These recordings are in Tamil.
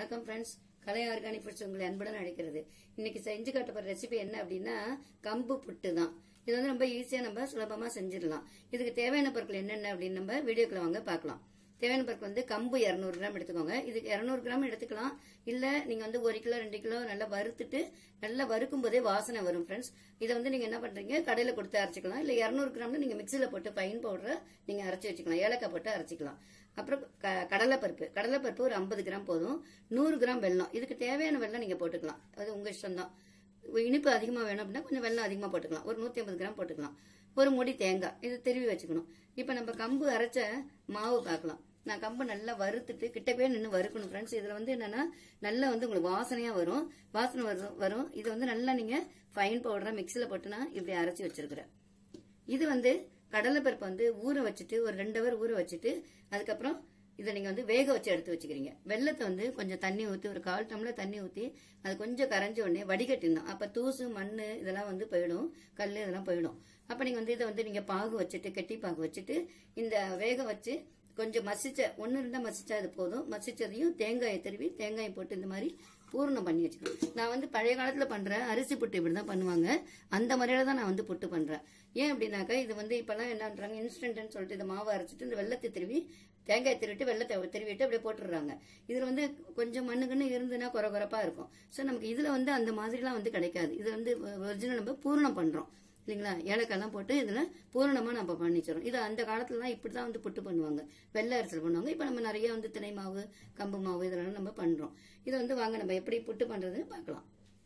வணக்கம் ஃப்ரெண்ட்ஸ் கலை ஆர்கானிக் ஃபுட்ஸ் உங்களை அன்புடன் அழைக்கிறது இன்னைக்கு செஞ்சு காட்டப்படுற ரெசிபி என்ன அப்படின்னா கம்பு புட்டு தான் இது வந்து ரொம்ப ஈஸியா நம்ம சுலபமா செஞ்சிடலாம் இதுக்கு தேவையான பொருட்கள் என்னென்ன அப்படின்னு நம்ம வீடியோக்குள்ள வாங்க பார்க்கலாம் தேவையான பொருட்கள் வந்து கம்பு இரநூறு கிராம் எடுத்துக்கோங்க இதுக்கு இரநூறு கிராம் எடுத்துக்கலாம் இல்ல நீங்க வந்து ஒரு கிலோ ரெண்டு கிலோ நல்லா வறுத்துட்டு நல்லா வறுக்கும் போதே வாசனை வரும் ஃப்ரெண்ட்ஸ் இதை வந்து நீங்க என்ன பண்றீங்க கடையில கொடுத்து அரைச்சிக்கலாம் இல்ல இரநூறு கிராம்ல நீங்க மிக்சியில போட்டு ஃபைன் பவுடரை நீங்க அரைச்சி வச்சுக்கலாம் ஏலக்காய் போட்டு அரைச்சிக்கலாம் அப்புறம் க- கடலைப்பருப்பு கடலைப்பருப்பு ஒரு ஐம்பது கிராம் போதும் நூறு கிராம் வெல்லம் இதுக்கு தேவையான வெல்லம் நீங்க போட்டுக்கலாம் அது உங்க இஷ்டம் தான் இனிப்பு அதிகமாக வேணும் அப்படின்னா கொஞ்சம் வெல்லம் அதிகமாக போட்டுக்கலாம் ஒரு நூற்றி ஐம்பது கிராம் போட்டுக்கலாம் ஒரு முடி தேங்காய் இது திருவி வச்சுக்கணும் இப்போ நம்ம கம்பு அரைச்ச மாவு பார்க்கலாம் நான் கம்பு நல்லா வறுத்துட்டு கிட்டவே நின்று வறுக்கணும் ஃப்ரெண்ட்ஸ் இதில் வந்து என்னன்னா நல்லா வந்து உங்களுக்கு வாசனையாக வரும் வாசனை வரும் வரும் இது வந்து நல்லா நீங்கள் ஃபைன் பவுடராக மிக்சியில் போட்டு நான் இப்படி அரைச்சி வச்சிருக்கிறேன் இது வந்து கடலைப்பருப்பு வந்து ஊற வச்சுட்டு ஒரு ரெண்டு ஹவர் ஊற வச்சுட்டு அதுக்கப்புறம் இதை நீங்க வந்து வேக வச்சு எடுத்து வச்சுக்கிறீங்க வெள்ளத்தை வந்து கொஞ்சம் தண்ணி ஊற்றி ஒரு கால் டம்ளர் தண்ணி ஊற்றி அது கொஞ்சம் கரைஞ்ச உடனே வடிகட்டிடணும் அப்போ தூசு மண் இதெல்லாம் வந்து போயிடும் கல் இதெல்லாம் போயிடும் அப்போ நீங்கள் வந்து இதை வந்து நீங்கள் பாகு வச்சுட்டு கெட்டி பாகு வச்சுட்டு இந்த வேக வச்சு கொஞ்சம் மசிச்ச ஒன்று இருந்தால் மசிச்சா அது போதும் மசிச்சதையும் தேங்காயை திருவி தேங்காயை போட்டு இந்த மாதிரி பூரணம் பண்ணி வச்சுக்கணும் நான் வந்து பழைய காலத்தில் பண்ணுறேன் அரிசி புட்டு இப்படி தான் பண்ணுவாங்க அந்த முறையில தான் நான் வந்து புட்டு பண்ணுறேன் ஏன் அப்படின்னாக்கா இது வந்து இப்போல்லாம் என்ன பண்ணுறாங்க இன்ஸ்டன்ட்னு சொல்லிட்டு இந்த மாவை அரைச்சிட்டு இந்த வெள்ளத்தை திருவி தேங்காய் திருவிட்டு வெள்ளத்தை திருவிட்டு அப்படியே போட்டுடுறாங்க இதில் வந்து கொஞ்சம் மண்ணுக்குன்னு இருந்துன்னா குறை குறைப்பாக இருக்கும் ஸோ நமக்கு இதில் வந்து அந்த மாதிரிலாம் வந்து கிடைக்காது இது வந்து ஒரிஜினல் நம்ம பூரணம் பண்ணுறோம் இல்லைங்களா ஏலக்காய்லாம் போட்டு இதில் பூரணமாக நம்ம பண்ணிச்சிடும் இது அந்த காலத்துலலாம் இப்படி தான் வந்து புட்டு பண்ணுவாங்க வெள்ளை அரிசல் பண்ணுவாங்க இப்போ நம்ம நிறைய வந்து திணை மாவு கம்பு மாவு இதெல்லாம் நம்ம பண்ணுறோம் இதை வந்து வாங்க நம்ம எப்படி புட்டு பண்ணுறதுன்னு பார்க்கலாம்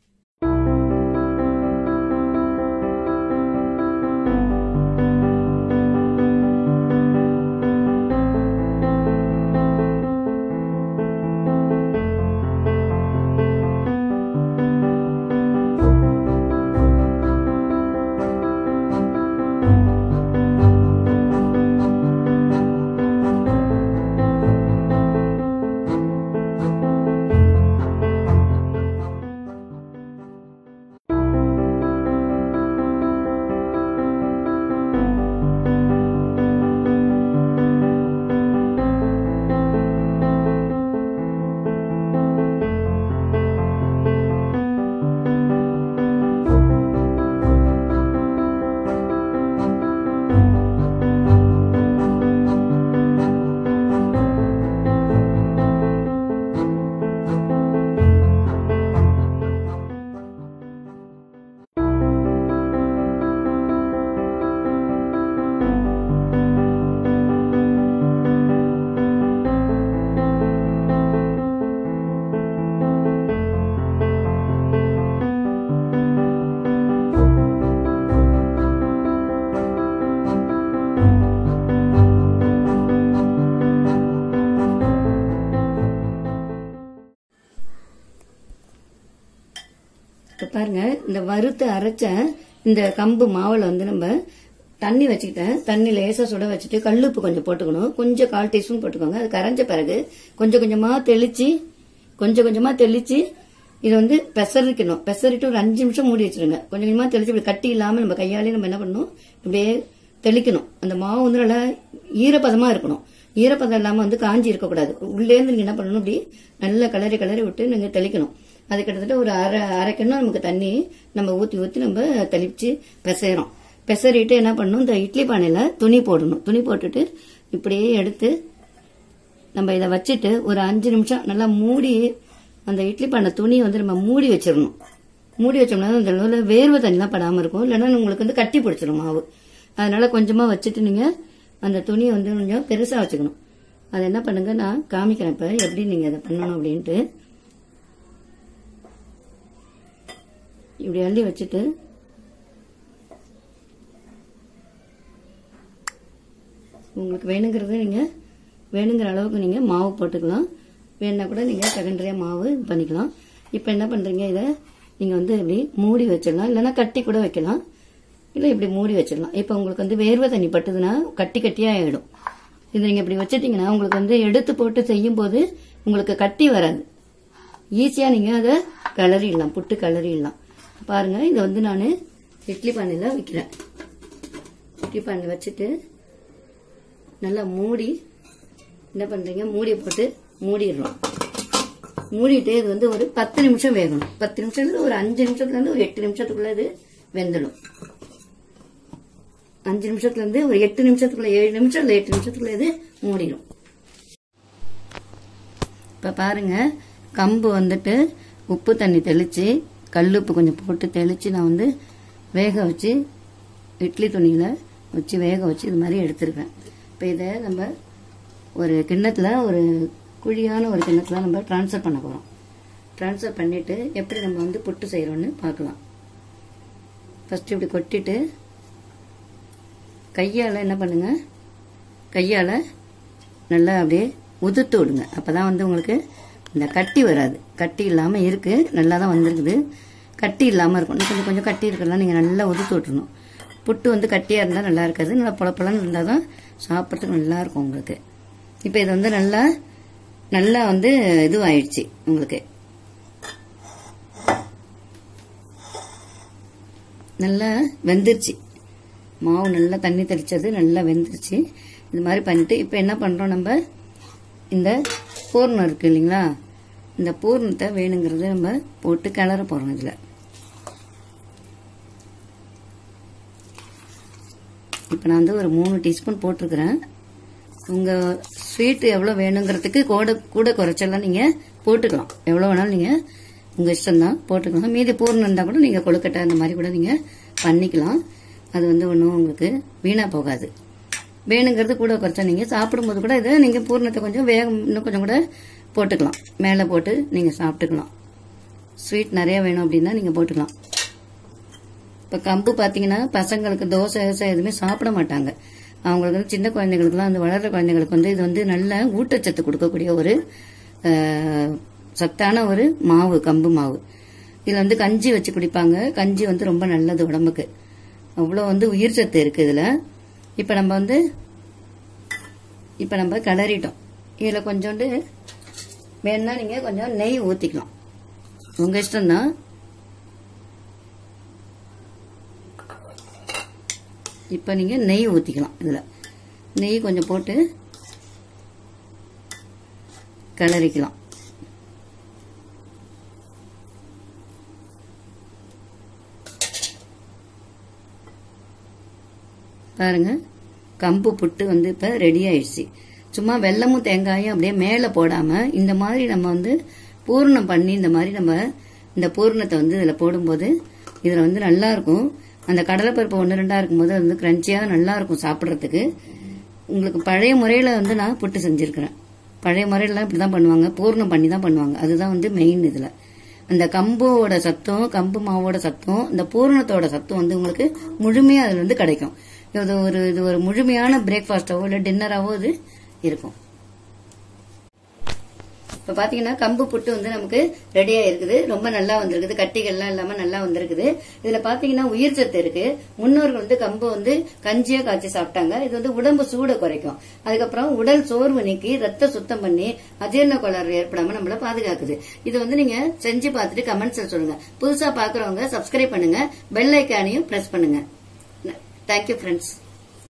இப்போ பாருங்க இந்த வறுத்து அரைச்ச இந்த கம்பு மாவுல வந்து நம்ம தண்ணி வச்சுக்கிட்டேன் தண்ணி லேசா சுட வச்சுட்டு கல்லுப்பு கொஞ்சம் போட்டுக்கணும் கொஞ்சம் கால் டீஸ்பூன் போட்டுக்கோங்க அது கரைஞ்ச பிறகு கொஞ்சம் கொஞ்சமா தெளிச்சு கொஞ்சம் கொஞ்சமா தெளிச்சு இதை வந்து பெசரிக்கணும் பெசரிட்டு ஒரு அஞ்சு நிமிஷம் மூடி வச்சிருங்க கொஞ்சம் கொஞ்சமா தெளிச்சு இப்படி கட்டி இல்லாம நம்ம கையாலே நம்ம என்ன பண்ணணும் இப்படியே தெளிக்கணும் அந்த மாவு வந்து நல்லா ஈரப்பதமா இருக்கணும் ஈரப்பதம் இல்லாம வந்து காஞ்சி இருக்கக்கூடாது உள்ளே இருந்து நீங்க என்ன பண்ணணும் இப்படி நல்லா கலரி கலரி விட்டு நீங்க தெளிக்கணும் அது கிட்டத்தட்ட ஒரு அரை அரை கிண்ணம் நமக்கு தண்ணி நம்ம ஊத்தி ஊத்தி நம்ம தெளிச்சு பெசைறோம் பெசறிட்டு என்ன பண்ணணும் இந்த இட்லி பானையில துணி போடணும் துணி போட்டுட்டு இப்படியே எடுத்து நம்ம இதை வச்சுட்டு ஒரு அஞ்சு நிமிஷம் நல்லா மூடி அந்த இட்லி பானை துணியை வந்து நம்ம மூடி வச்சிடணும் மூடி வச்சோம்னா அந்த அளவுல வேர்வை தண்ணிலாம் படாம இருக்கும் இல்லைன்னா உங்களுக்கு வந்து கட்டி பிடிச்சிடும் மாவு அதனால கொஞ்சமா வச்சுட்டு நீங்க அந்த துணியை வந்து கொஞ்சம் பெருசா வச்சுக்கணும் அதை என்ன பண்ணுங்க நான் காமிக்கிறேன் இப்ப எப்படி நீங்க அதை பண்ணணும் அப்படின்ட்டு இப்படி அள்ளி வச்சுட்டு உங்களுக்கு வேணுங்கிறது நீங்க வேணுங்கிற அளவுக்கு நீங்க மாவு போட்டுக்கலாம் வேணுன்னா கூட நீங்க செகண்டரியா மாவு இது பண்ணிக்கலாம் இப்போ என்ன பண்றீங்க இதை நீங்க வந்து இப்படி மூடி வச்சிடலாம் இல்லைன்னா கட்டி கூட வைக்கலாம் இல்லை இப்படி மூடி வச்சிடலாம் இப்போ உங்களுக்கு வந்து வேர்வை தண்ணி பட்டுதுன்னா கட்டி கட்டியா ஆயிடும் இது நீங்க இப்படி வச்சிட்டீங்கன்னா உங்களுக்கு வந்து எடுத்து போட்டு செய்யும் போது உங்களுக்கு கட்டி வராது ஈஸியா நீங்க அதை கிளறிடலாம் புட்டு கிளறிடலாம் பாருங்க இதை வந்து நான் இட்லி பானையில வைக்கிறேன் இட்லி பானை வச்சுட்டு நல்லா மூடி என்ன பண்றீங்க மூடி போட்டு மூடிடுறோம் மூடிட்டு இது வந்து ஒரு பத்து நிமிஷம் வேகணும் பத்து நிமிஷத்துல ஒரு அஞ்சு நிமிஷத்துல இருந்து ஒரு எட்டு நிமிஷத்துக்குள்ள இது வெந்துடும் அஞ்சு நிமிஷத்துல இருந்து ஒரு எட்டு நிமிஷத்துக்குள்ள ஏழு நிமிஷம் இல்லை எட்டு நிமிஷத்துக்குள்ள இது மூடிடும் இப்போ பாருங்க கம்பு வந்துட்டு உப்பு தண்ணி தெளித்து கல் உப்பு கொஞ்சம் போட்டு தெளித்து நான் வந்து வேக வச்சு இட்லி துணியில் வச்சு வேக வச்சு இது மாதிரி எடுத்துருக்கேன் இப்போ இதை நம்ம ஒரு கிண்ணத்தில் ஒரு குழியான ஒரு கிண்ணத்தில் நம்ம ட்ரான்ஸ்ஃபர் பண்ண போகிறோம் ட்ரான்ஸ்ஃபர் பண்ணிவிட்டு எப்படி நம்ம வந்து புட்டு செய்கிறோன்னு பார்க்கலாம் ஃபஸ்ட்டு இப்படி கொட்டிட்டு கையால் என்ன பண்ணுங்க கையால் நல்லா அப்படியே உதுத்து விடுங்க அப்போ தான் வந்து உங்களுக்கு இந்த கட்டி வராது கட்டி இல்லாமல் இருக்குது நல்லா தான் வந்திருக்குது கட்டி இல்லாமல் இருக்கும் இன்னும் கொஞ்சம் கொஞ்சம் கட்டி இருக்கலாம் நீங்கள் நல்லா உதுத்து விட்டுறணும் புட்டு வந்து கட்டியாக இருந்தால் நல்லா இருக்காது நல்லா பொலப்பொலன்னு இருந்தால் தான் சாப்பிட்றதுக்கு நல்லா இருக்கும் உங்களுக்கு இப்போ இது வந்து நல்லா நல்லா வந்து இதுவாயிடுச்சு உங்களுக்கு நல்லா வெந்துருச்சு மாவு நல்லா தண்ணி தெளிச்சது நல்லா வெந்துருச்சு இது மாதிரி பண்ணிட்டு இப்போ என்ன பண்ணுறோம் நம்ம இந்த பூர்ணம் இருக்கு இல்லைங்களா இந்த பூர்ணத்தை வேணுங்கிறத நம்ம போட்டு கிளற போகிறோம் இதில் இப்போ நான் வந்து ஒரு மூணு டீஸ்பூன் போட்டிருக்கிறேன் உங்கள் ஸ்வீட்டு எவ்வளோ வேணுங்கிறதுக்கு கூட கூட குறைச்செல்லாம் நீங்கள் போட்டுக்கலாம் எவ்வளோ வேணாலும் நீங்கள் உங்கள் இஷ்டம்தான் போட்டுக்கலாம் மீதி பூர்ணம் இருந்தால் கூட நீங்கள் கொழுக்கட்டை அந்த மாதிரி கூட நீங்கள் பண்ணிக்கலாம் அது வந்து ஒன்றும் உங்களுக்கு வீணாக போகாது வேணுங்கிறது கூட குறைச்சா நீங்கள் சாப்பிடும்போது கூட இதை நீங்கள் பூர்ணத்தை கொஞ்சம் வேக இன்னும் கொஞ்சம் கூட போட்டுக்கலாம் மேலே போட்டு நீங்கள் சாப்பிட்டுக்கலாம் ஸ்வீட் நிறைய வேணும் அப்படின்னா நீங்கள் போட்டுக்கலாம் இப்போ கம்பு பார்த்தீங்கன்னா பசங்களுக்கு தோசை தோசை எதுவுமே சாப்பிட மாட்டாங்க அவங்களுக்கு வந்து சின்ன குழந்தைங்களுக்குலாம் வந்து வளர்கிற குழந்தைங்களுக்கு வந்து இது வந்து நல்ல ஊட்டச்சத்து கொடுக்கக்கூடிய ஒரு அஹ், சத்தான ஒரு மாவு கம்பு மாவு இதில் வந்து கஞ்சி வச்சு குடிப்பாங்க கஞ்சி வந்து ரொம்ப நல்லது உடம்புக்கு அவ்வளோ வந்து உயிர் சத்து இருக்குது இதில் இப்போ நம்ம வந்து இப்போ நம்ம கிளறிட்டோம் இதில் கொஞ்சோண்டு வேணும்னா நீங்கள் கொஞ்சம் நெய் ஊற்றிக்கலாம் உங்கள் இஷ்டம்தான் இப்போ நீங்கள் நெய் ஊற்றிக்கலாம் இதில் நெய் கொஞ்சம் போட்டு கிளறிக்கலாம் பாருங்க கம்பு புட்டு வந்து இப்போ ரெடி ஆயிடுச்சு சும்மா வெல்லமும் தேங்காயும் அப்படியே மேலே போடாமல் இந்த மாதிரி நம்ம வந்து பூர்ணம் பண்ணி இந்த மாதிரி நம்ம இந்த பூர்ணத்தை வந்து இதில் போடும்போது இதில் வந்து நல்லா இருக்கும் அந்த கடலைப்பருப்பு ஒன்று ரெண்டாக இருக்கும்போது அது வந்து கிரன்ச்சியாக நல்லா இருக்கும் சாப்பிட்றதுக்கு உங்களுக்கு பழைய முறையில் வந்து நான் புட்டு செஞ்சுருக்கிறேன் பழைய முறையிலலாம் இப்படி தான் பண்ணுவாங்க பூர்ணம் பண்ணி தான் பண்ணுவாங்க அதுதான் வந்து மெயின் இதில் அந்த கம்போட சத்தம் கம்பு மாவோட சத்தம் இந்த பூரணத்தோட சத்தம் வந்து உங்களுக்கு முழுமையாக அதில் வந்து கிடைக்கும் இது ஒரு இது ஒரு முழுமையான பிரேக்ஃபாஸ்ட்டாவோ இல்லை டின்னராகவோ இது இருக்கும் இப்போ பார்த்தீங்கன்னா கம்பு புட்டு வந்து நமக்கு ரெடியாக இருக்குது ரொம்ப நல்லா வந்திருக்குது கட்டிகள்லாம் இல்லாமல் நல்லா வந்திருக்குது இதில் பார்த்தீங்கன்னா உயிர் சத்து இருக்கு முன்னோர்கள் வந்து கம்பு வந்து கஞ்சியாக காய்ச்சி சாப்பிட்டாங்க இது வந்து உடம்பு சூடை குறைக்கும் அதுக்கப்புறம் உடல் சோர்வு நீக்கி ரத்த சுத்தம் பண்ணி அஜீரண கோளாறு ஏற்படாம நம்மள பாதுகாக்குது இது வந்து நீங்க செஞ்சு பார்த்துட்டு கமெண்ட்ஸ்ல சொல்லுங்க புதுசா பாக்குறவங்க சப்ஸ்கிரைப் பண்ணுங்க பெல் ஐக்கானையும் பிரஸ் பண்ணுங்க தேங்க்யூ ஃப்ரெண்ட்ஸ்